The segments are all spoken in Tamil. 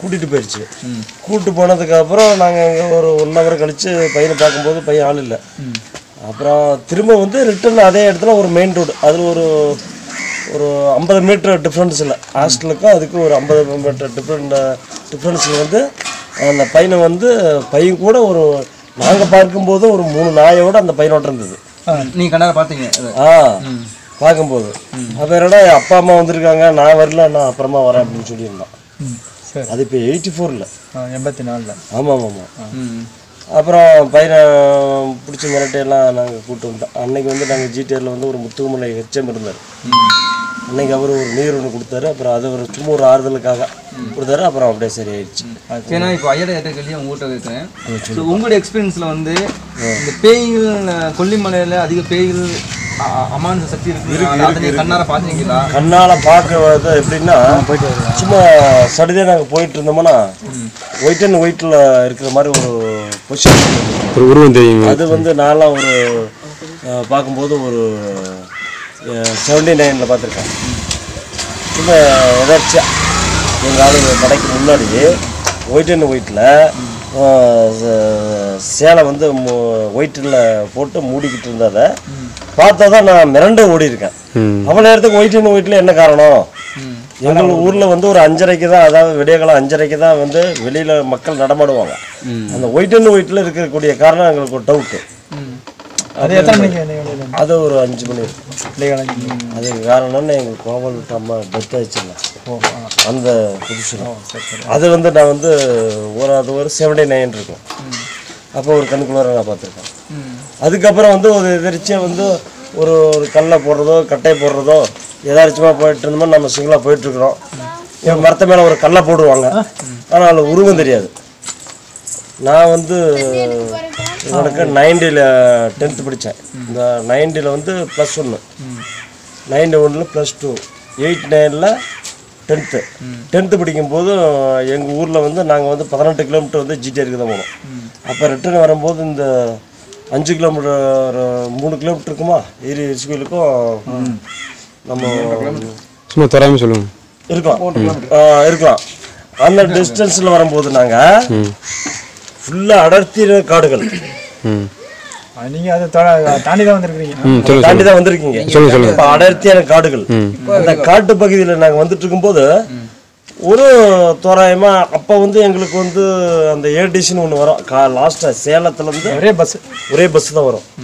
கூட்டிகிட்டு போயிடுச்சு கூட்டிட்டு போனதுக்கப்புறம் நாங்கள் இங்கே ஒரு ஒன் ஹவர் கழித்து பையனை பார்க்கும்போது பையன் ஆள் இல்லை அப்புறம் திரும்ப வந்து ரிட்டர்ன் அதே இடத்துல ஒரு மெயின் ரோடு அதில் ஒரு ஒரு ஐம்பது மீட்டர் டிஃப்ரென்ஸ் இல்லை ஹாஸ்டலுக்கும் அதுக்கும் ஒரு ஐம்பது மீட்டர் டிஃப்ரெண்ட் டிஃப்ரென்ஸில் வந்து அந்த பையனை வந்து பையன் கூட ஒரு நாங்கள் பார்க்கும்போது ஒரு மூணு நாயோட அந்த பையனோட இருந்தது நீங்க கண்ணால பாத்தீங்க அது. ஆ பார்க்கும்போது அப்போ என்னடா அப்பா அம்மா வந்திருக்காங்க நான் வரல நான் அப்புறமா வரேன் அப்படின்னு சொல்லியிருந்தான் சரி அது இப்போ எயிட்டி ஃபோரில் எண்பத்தி நாலில் ஆமாம் ஆமாம் ம். அப்புறம் பையனை பிடிச்சி மிரட்டையெல்லாம் நாங்கள் கூப்பிட்டு வந்தோம் அன்னைக்கு வந்து நாங்கள் ஜிடிஆரில் வந்து ஒரு முத்துக்குமலை ஹெச்எம் இருந்தார் அன்னைக்கு அவர் ஒரு நீர் ஒன்று கொடுத்தாரு அப்புறம் அது ஒரு சும்மா ஒரு ஆறுதலுக்காக கொடுத்தாரு அப்புறம் அப்படியே சரியாயிடுச்சு ஏன்னா இப்போ ஐயட ஏற்ற கேள்வி உங்ககிட்ட கேட்குறேன் ஸோ உங்களுடைய எக்ஸ்பீரியன்ஸில் வந்து இந்த பேய்கள் அஹ், கொல்லிமலையில அதிக பேய்கள் அ- அ- அமானுஷ சக்தி இருக்கு அதை நீங்க கண்ணார பாத்தீங்களா கண்ணால் பார்க்கறது எப்படின்னா சும்மா சடுதே நாங்கள் போயிட்டு இருந்தோம்னா ஒயிட் அண்ட் ஒயிட்டில் இருக்கிற மாதிரி ஒரு பொசிஷன் ஒரு உருவம் தெரியுங்க அது வந்து நான்லாம் ஒரு அஹ், பார்க்கும்போது ஒரு செவன்டி நைனில் பார்த்துருக்கேன் சும்மா எதாச்சியாக எங்கள் ஆளுங்க கடைக்கு முன்னாடி ஒயிட் அண்ட் ஒயிட்டில் சேலை வந்து ஒயிட்டில் போட்டு மூடிக்கிட்டு இருந்ததை பார்த்தா தான் நான் மிரண்டு ஓடி இருக்கேன் ம் அவ்வளோ நேரத்துக்கு ஒயிட் அண்ட் ஒயிட்டில் என்ன காரணம் எங்கள் ஊரில் வந்து ஒரு அஞ்சரைக்கு தான் அதாவது விடியகாலம் அஞ்சரைக்கு தான் வந்து வெளியில் மக்கள் நடமாடுவாங்க அந்த ஒயிட் அண்ட் ஒயிட்டில் இருக்கக்கூடிய காரணம் எங்களுக்கு ஒரு டவுட்டு அது எத்தனை மணிக்கு வெளியில் வந்து அது ஒரு அஞ்சு மணி இருக்கும் விளையாட அதுக்கு காரணம்னு எங்களுக்கு கோவல் விட்டு அம்மா டெத் ஆயிடுச்சுல்ல ஓ ஆ அந்த புதுசு அது வந்து நான் வந்து ஒரு அது ஒரு செவன்டி நைன் இருக்கும் அப்போ ஒரு கண்குள்ளார நான் பார்த்துருக்கேன் அதுக்கப்புறம் வந்து ஒரு எதிர்ச்சியாக வந்து ஒரு ஒரு கல்லை போடுறதோ கட்டையை போடுறதோ எதாச்சுமா போயிட்டு இருந்தோமோ நம்ம சிங்கிளாக போயிட்டுருக்குறோம் என் மரத்து மேலே ஒரு கல்லை போடுவாங்க ஆனால் அதில் உருவம் தெரியாது நான் வந்து எனக்கு நைன்டியில் டென்த்து படித்தேன் இந்த நைன்டியில் வந்து ப்ளஸ் ஒன்று நைன்டி ஒன்றில் ப்ளஸ் டூ எயிட் நைனில் டென்த்து டென்த்து படிக்கும்போது எங்கள் ஊரில் வந்து நாங்கள் வந்து பதினெட்டு கிலோமீட்டர் வந்து ஜிடிஆருக்கு தான் போனோம் அப்போ ரிட்டர்ன் வரும்போது இந்த அஞ்சு கிலோமீட்டர் மூணு கிலோமீட்டர் இருக்குமா ஏரி ஸ்கூலுக்கும் நம்ம சும்மா தராமல் சொல்லுங்க இருக்கலாம் ஆ, இருக்கலாம் அந்த டிஸ்டன்ஸில் வரும்போது நாங்கள் ஃபுல்லாக அடர்த்தின காடுகள் ம் நீங்கள் அதை தொட- தாண்டி தான் வந்திருக்கிறீங்க ம் சொல்லுங்க தாண்டி தான் வந்திருக்கீங்க சொல்லுங்க சொல்லுங்க இப்போ அடர்த்தியான காடுகள் அந்த காட்டு பகுதியில் நாங்கள் வந்துட்டு இருக்கும்போது ஒரு தோராயமா அப்போ வந்து எங்களுக்கு வந்து அந்த ஏடிசின்னு ஒன்று வரும் கா லாஸ்ட்டாக சேலத்துலேருந்து ஒரே பஸ் ஒரே பஸ் தான் வரும்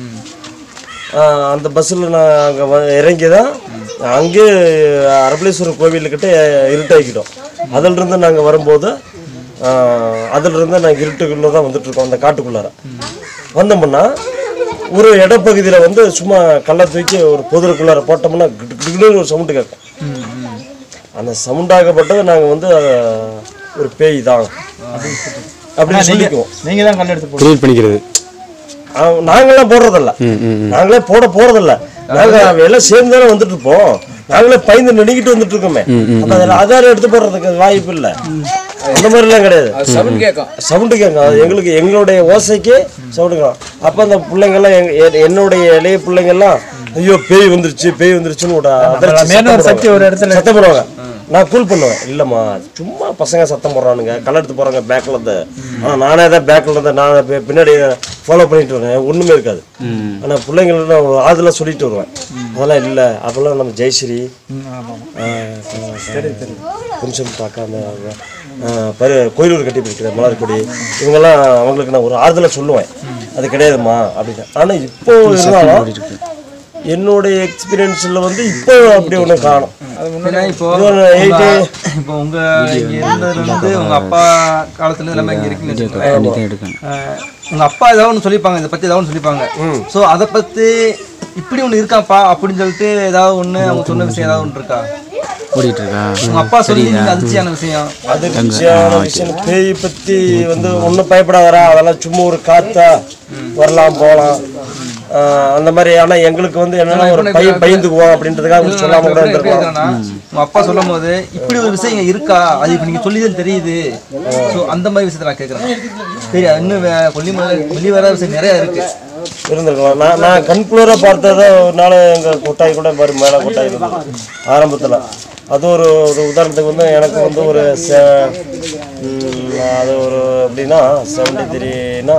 ஆஹ் அந்த பஸ்ஸில் நாங்கள் இறங்கி தான் அங்கே அரபலேஸ்வரர் கோவிலுக்கிட்ட இருட்டாக்கிட்டோம் அதிலிருந்து நாங்கள் வரும்போது ஆஹ் அதிலிருந்து நாங்கள் இருட்டுக்குள்ளே தான் வந்துட்டுருக்கோம் அந்த காட்டுக்குள்ளார வந்தோம்னா ஒரு இடப்பகுதியில் வந்து சும்மா கல்லை தூக்கி ஒரு பொதுக்குள்ளார போட்டோம்னா கிடு கிடுன்னு ஒரு சவுண்டு கேட்கும் அந்த சவுண்டாகப்பட்டது நாங்கள் வந்து ஆஹ், ஒரு பேய் தான் அப்படின்னு சொல்லிக்குவோம் நீங்கள் தான் கல் எடுத்து போட்டு கிரியேட் பண்ணிக்கிறது ஆஹ் நாங்களாம் போடுறதில்ல ம் ம் நாங்களே போட போறதில்ல நாங்க எல்லாம் சேர்ந்து தானே வந்துட்டு இருப்போம் நாங்களே பயந்து நடுங்கிட்டு வந்துட்டு இருக்கோமே அப்ப அதில் ஆதாரம் எடுத்து போடுறதுக்கு வாய்ப்பு இல்லை அந்த மாதிரிலாம் கிடையாது சவுண்ட் கேட்கும் சவுண்டு கேட்கும் அது எங்களுக்கு எங்களுடைய ஓசைக்கு சவுண்டு கேட்கும் அப்போ அந்த பிள்ளைங்கெல்லாம் எங்க எ- என்னுடைய இளைய பிள்ளைங்கெல்லாம் ஐயோ பேய் வந்துருச்சு பேய் வந்துருச்சுன்னு ஒரு அதிர்ச்சி மேல ஒரு சத்தம் சக்தி ஒரு இடத்துல சத்தம் போடுவாங்க நான் கூல் பண்ணுவேன் இல்லைம்மா சும்மா பசங்க சத்தம் போடுறானுங்க கல் எடுத்து போகிறாங்க பேக்கில் இருந்து ஆனால் நானே தான் பேக்கில் இருந்து நான் பி- பின்னாடி ஃபாலோ பண்ணிட்டு வரேன் ஒன்றுமே இருக்காது ஆனால் பிள்ளைங்களுக்கு நான் ஒரு ஆறுதலாக சொல்லிட்டு வருவேன் அதெல்லாம் இல்லை அப்போல்லாம் நம்ம ஜெயஸ்ரீ ம் ஆமாம் கொஞ்சம் பார்க்காம பரு கோயிலூர் கட்டி பிடிக்கிற மலர்கொடி இவங்கெல்லாம் அவங்களுக்கு நான் ஒரு ஆறுதலாக சொல்லுவேன் அது கிடையாதும்மா அப்படின்னு ஆனால் இப்போ இருந்தாலும் என்னுடைய எக்ஸ்பீரியன்ஸில் வந்து இப்போ அப்படி ஒன்று காணும் ஏன்னா இப்போ இது ஒரு eighty- உங்க- இப்போ உங்க இங்க இருந்ததுல இருந்து உங்க அப்பா காலத்துல இருந்து எல்லாமே இங்க இருக்குன்னு வச்சுக்கோங்களேன். அஹ், உங்க அப்பா ஏதாவது ஒன்று சொல்லிப்பாங்க இதை பத்தி ஏதாவது ஒன்று சொல்லிப்பாங்க ஸோ அதை பத்தி இப்படி ஒன்று இருக்காப்பா அப்படின்னு சொல்லிட்டு ஏதாவது ஒன்று அவங்க சொன்ன விஷயம் ஏதாவது ஒன்று இருக்கா ஓடிட்டு இருக்கா உங்க அப்பா சொல்லி நீங்க அதிர்ச்சியான விஷயம் அது விஷயம் விஷயம் பேய் பற்றி வந்து ஒன்றும் பயப்படாதரா அதெல்லாம் சும்மா ஒரு காத்தா வரலாம் போகலாம் ஆஹ் அந்த மாதிரி ஆனால் எங்களுக்கு வந்து என்னன்னா ஒரு பையன் பயந்துக்குவோம் அப்படின்றதுக்காக அவங்க சொல்லாம கூட இருந்திருக்கலாம் கேக்குறேன்னா, உங்க அப்பா சொல்லும் போது இப்படி ஒரு விஷயம் இங்க இருக்கா அது இப்ப நீங்க சொல்லி தான் தெரியுது ஸோ அந்த மாதிரி விஷயத்தை நான் கேட்கறேன் சரி இன்னும் வே- கொல்லிமலை வெளி வர விஷயம் நிறைய இருக்கு இருந்திருக்கலாம் நான் நான் கண்குளிர பார்த்ததை ஒரு நாள் எங்கள் கொட்டாய் கூட பாரு மேலே கொட்டாய் இருந்தது ஆரம்பத்தில் அது ஒரு ஒரு உதாரணத்துக்கு வந்து எனக்கு வந்து ஒரு செ- ம், அது ஒரு எப்படின்னா செவன்டி த்ரீனா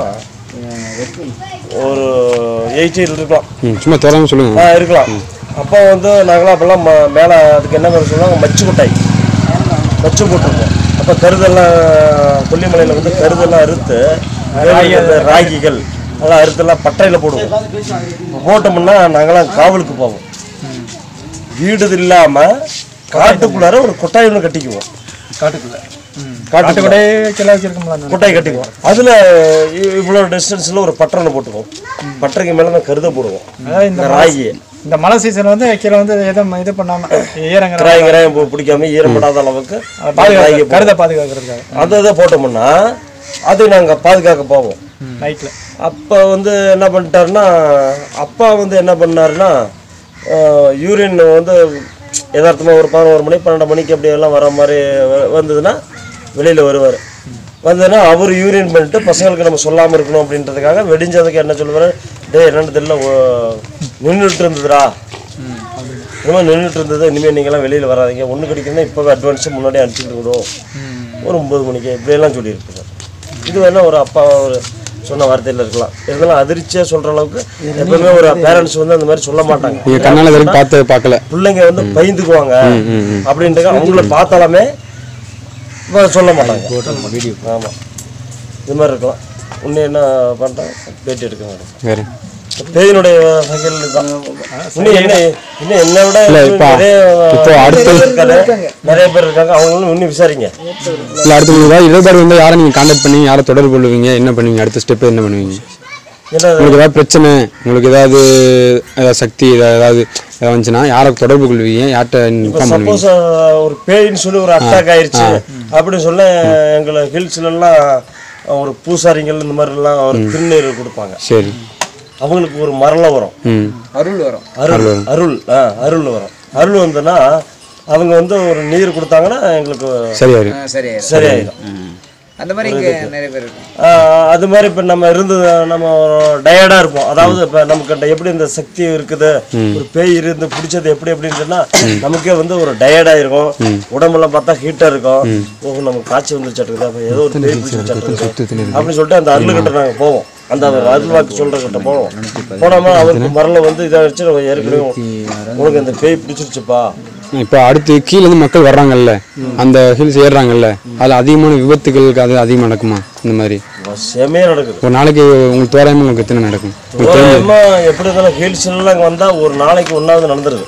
ஒரு எயிட்டியில் இருக்கலாம் ம் சும்மா தோறாமல் சொல்லுங்க ஆ இருக்கலாம் அப்போ வந்து நாங்களாம் அப்போல்லாம் ம- மேலே அதுக்கு என்ன பேர் சொல்லுவாங்க மச்சு கொட்டாய் மச்சு போட்டிருப்போம் அப்போ கருதெல்லாம் கொல்லிமலையில் வந்து கருதெல்லாம் அறுத்து அந்த ராகிகள் அதெல்லாம் அறுத்தெல்லாம் பட்டையில் போடுவோம் போட்டோம்னா நாங்களாம் காவலுக்கு போவோம் வீடு இல்லாமல் காட்டுக்குள்ளார ஒரு கொட்டாய் ஒன்று கட்டிக்குவோம் காட்டுக்குள்ள காட்டுக்குள்ள கூட கிலோ வச்சிருக்கோம்ல அந்த கொட்டாய் கட்டிக்குவோம் அதில் இவ்வளோ டிஸ்டன்ஸில் ஒரு பட்டை ஒன்று போட்டுக்குவோம் பட்டறைக்கு மேலே தான் கருத போடுவோம் அதாவது இந்த இந்த ராகியை இந்த மழை சீசன் வந்து கீழே வந்து எதுவும் இது பண்ணாம ஈரங்கிற கிராயம் கிராயம் பு- பிடிக்காம ஈரப்படாத அளவுக்கு ராகியை பாதுகாக்க போடுவோம். கருதை பாதுகாக்கிறதுக்காக அதை இதை போட்டோம்னா அது நாங்கள் பாதுகாக்க போவோம் நைட்ல அப்போ வந்து என்ன பண்ணிட்டாருன்னா அப்பா வந்து என்ன பண்ணாருன்னா யூரின் வந்து யதார்த்தமாக ஒரு பதினோரு மணி பன்னெண்டு மணிக்கு அப்படி எல்லாம் வர மாதிரி வ- வந்ததுன்னா வெளியில் வருவார் வந்ததுன்னா அவர் யூரின் பண்ணிட்டு பசங்களுக்கு நம்ம சொல்லாமல் இருக்கணும் அப்படின்றதுக்காக வெடிஞ்சதுக்கு என்ன சொல்லுவார் டேய் என்னன்னு தெரியல நின்றுட்டு இருந்ததுடா இனிமேல் நின்றுட்டு இருந்தது இனிமேல் நீங்களாம் வெளியில் வராதீங்க ஒன்று கிடைக்கணும்னா இப்போவே அட்வான்ஸு முன்னாடியே அனுப்பிச்சிட்டு விடுவோம் ஒரு ஒம்பது மணிக்கு இப்படியெல்லாம் சொல்லியிருக்காரு இது வேணால் ஒரு அப்பா ஒரு சொன்ன வார்த்தையில் இருக்கலாம் இருந்தாலும் அதிர்ச்சியாக சொல்கிற அளவுக்கு எப்பவுமே ஒரு பேரண்ட்ஸ் வந்து அந்த மாதிரி சொல்ல மாட்டாங்க நீங்கள் கண்ணால் இது வரைக்கும் பார்த்து பார்க்கல பிள்ளைங்க வந்து பயந்துக்குவாங்க அப்படின்ட்டு அவங்கள பார்த்தாலுமே இப்ப சொல்ல மாட்டாங்க ஆமாம் இது மாதிரி இருக்கலாம் இன்னும் என்ன பண்ணுறேன் பேட்டி எடுக்க மாட்டேன் வேறு பேயினுடைய வகைகள் தான் இன்னும் என்ன இன்னும் என்னை விட இல்ல, இப்ப- நிறைய இப்போ அடுத்து- இருக்காரு. நிறைய பேர் இருக்காங்க அவங்களும் இன்னும் விசாரிங்க இல்லை அடுத்து உங்களுக்கு ஏதாவது இடர்பாடு வந்து யாரை நீங்கள் காண்டாக்ட் பண்ணி யாரை தொடர்பு கொள்வீங்க என்ன பண்ணுவீங்க அடுத்த ஸ்டெப் என்ன பண்ணுவீங்க ஏன்னா உங்களுக்கு ஏதாவது பிரச்சனை உங்களுக்கு ஏதாவது ஏதாவது சக்தி ஏதாவது ஏதாவது ஏதாவது வந்துச்சுன்னா யாரை தொடர்பு கொள்வீங்க யார்கிட்ட இன்ஃபார்ம் பண்ணுவீங்க சப்போஸ் ஒரு பேயின்னு சொல்லி ஒரு அட்டாக் ஆயிருச்சு அப்படின்னு சொல்ல எங்களை ஹில்ஸ்ல எல்லாம் ஒரு பூசாரிங்கள் இந்த மாதிரி எல்லாம் ஒரு திருநீர் கொடுப்பாங்க சரி அவங்களுக்கு ஒரு மரளம் வரும் ம் அருள் வரும் அருள் அருள் ஆ அருள் வரும் அருள் வந்ததுன்னா அவங்க வந்து ஒரு நீர் கொடுத்தாங்கன்னா எங்களுக்கு சரியாரு ஆ, சரி சரியாயிடும் அந்த மாதிரி இங்கே நிறைய பேர் இருக்கு ஆஹ் அது மாதிரி இப்போ நம்ம இருந்து நம்ம டயர்டாக இருப்போம் அதாவது இப்போ நமக்கு எப்படி இந்த சக்தி இருக்குது ஒரு பேய் இருந்து பிடிச்சது எப்படி அப்படின்னு சொன்னா நமக்கே வந்து ஒரு டயர்டாக இருக்கும் உடம்பெல்லாம் பார்த்தா ஹீட்டாக இருக்கும் ஓ நமக்கு காய்ச்சல் வந்துருச்சாட்டுருக்குது அப்போ ஏதோ ஒரு பேய் பிடிச்சிருச்சாட்டுருக்குது அப்படின்னு சொல்லிட்டு அந்த அருள்கிட்ட நாங்கள் போவோம் அந்த அருள் வாக்கு சொல்கிறக்கிட்ட போவோம் போனோமா அவருக்கு மரல வந்து இதை வச்சு நம்ம ஏற்கனவே உனக்கு இந்த பேய் பிடிச்சிருச்சுப்பா இப்போ அடுத்து கீழ இருந்து மக்கள் வர்றாங்கல்ல அந்த ஹில்ஸ் ஏறுறாங்கல்ல அதில் அதிகமான விபத்துகளுக்கு அது அதிகமாக நடக்குமா இந்த மாதிரி செமையாக நடக்குது ஒரு நாளைக்கு உங்களுக்கு தோராயமாக உங்களுக்கு எத்தனை நடக்கும் தோராயமா எப்படி இருந்தாலும் ஹில்ஸ்லாம் வந்தால் ஒரு நாளைக்கு ஒன்றாவது நடந்துருது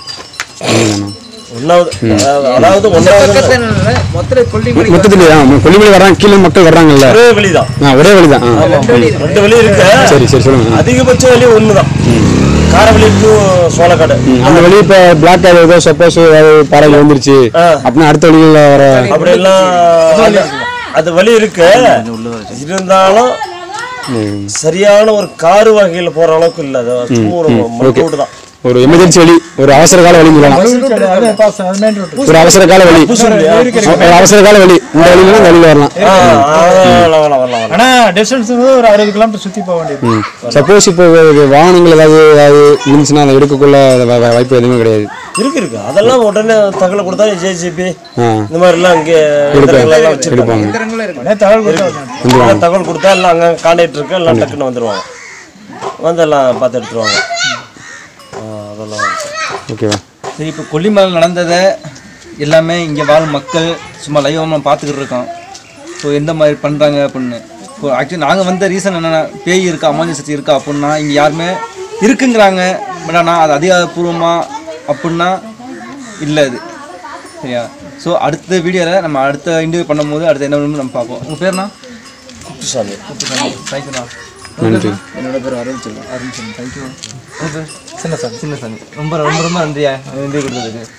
ஒன்றாவது அதாவது ஒன்றாவது பக்கத்துல நின்னு மொத்தம் கொல்லிமலை மொத்தத்தில் கொல்லிமலை வர்றாங்க கீழே மக்கள் வர்றாங்கல்ல ஒரே வழிதான் ஆ ஒரே வழி தான் ரெண்டு வழி இருக்கு சரி சரி சொல்லுங்க அதிகபட்ச வழி ஒண்ணுதான் காரவழி டு சோளக்காடு அந்த வழி இப்போ பிளாக் ஆகுது சப்போஸ் ஏதாவது பாறையில் வந்துருச்சு ஆ. அப்படின்னா அடுத்த வழியில் வர அப்படி எல்லாம் அது- அது வழி இருக்கு இருந்தாலும் ம், சரியான ஒரு காரு வகையில போற அளவுக்கு இல்ல அது சும்மா ஒரு மட்டு தான் ஒரு எமர்ஜென்சி வழி ஒரு அவசர கால வழி சொல்லலாம் அது பாஸ் அது மெயின் ரோட் ஒரு அவசர கால வழி ஒரு அவசர கால வழி இந்த வழியில இந்த வழியில் வரலாம் ஆ, ஆ, வரலாம் வரலாம் வரலாம் ஆனா டிஸ்டன்ஸ் ஒரு அறுபது கிலோமீட்டர் சுத்தி போக வேண்டியது சப்போஸ் இப்போ இது வாகனங்கள் ஏதாவது ஏதாவது இருந்துச்சுன்னா அதை எடுக்கக்குள்ள அது வா- வா- வாய்ப்பு எதுவுமே கிடையாது இருக்கு இருக்கு அதெல்லாம் உடனே தகவல் கொடுத்தா ஜேசிபி ஆ இந்த மாதிரி எல்லாம் இங்கே எல்லாம் வச்சிருப்பாங்க எடுப்பாங்க இயந்திரங்களும் இருக்கு உடனே தகவல் கொடுத்தா எல்லாம் தகவல் கொடுத்தா எல்லாம் அங்கே கான்டாக்ட் இருக்கு எல்லாம் டக்குன்னு வந்துருவாங்க வந்து எல்லாம் பார்த்து எடுத்துருவாங்க ஆ, அதெல்லாம் ஓகேவா சரி இப்போ கொல்லிமலை நடந்ததை எல்லாமே இங்கே வாழும் மக்கள் சும்மா லைவாக நம்ம பார்த்துக்கிட்டு இருக்கோம் ஸோ எந்த மாதிரி பண்ணுறாங்க அப்படின்னு இப்போ ஆக்சுவலி நாங்கள் வந்த ரீசன் என்னென்னா பேய் இருக்கா அமானுஷ சக்தி இருக்கா அப்படின்னா இங்கே யாருமே இருக்குங்கிறாங்க பட் ஆனால் அது அதிகாரப்பூர்வமாக அப்படின்னா இல்லை அது சரியா ஸோ அடுத்த வீடியோவில் நம்ம அடுத்த இன்டர்வியூ பண்ணும்போது அடுத்த என்ன வேணும்னு நம்ம பார்ப்போம் உங்கள் பேர்னா குப்புசாமி தேங்க்யூண்ணா நன்றி என்னோட பேர் அருள் செல்வம் தேங்க்யூ சின்ன சார் சின்ன சாமி ரொம்ப ரொம்ப ரொம்ப நன்றியா இன்டர்வியூ கொடுத்ததுக்கு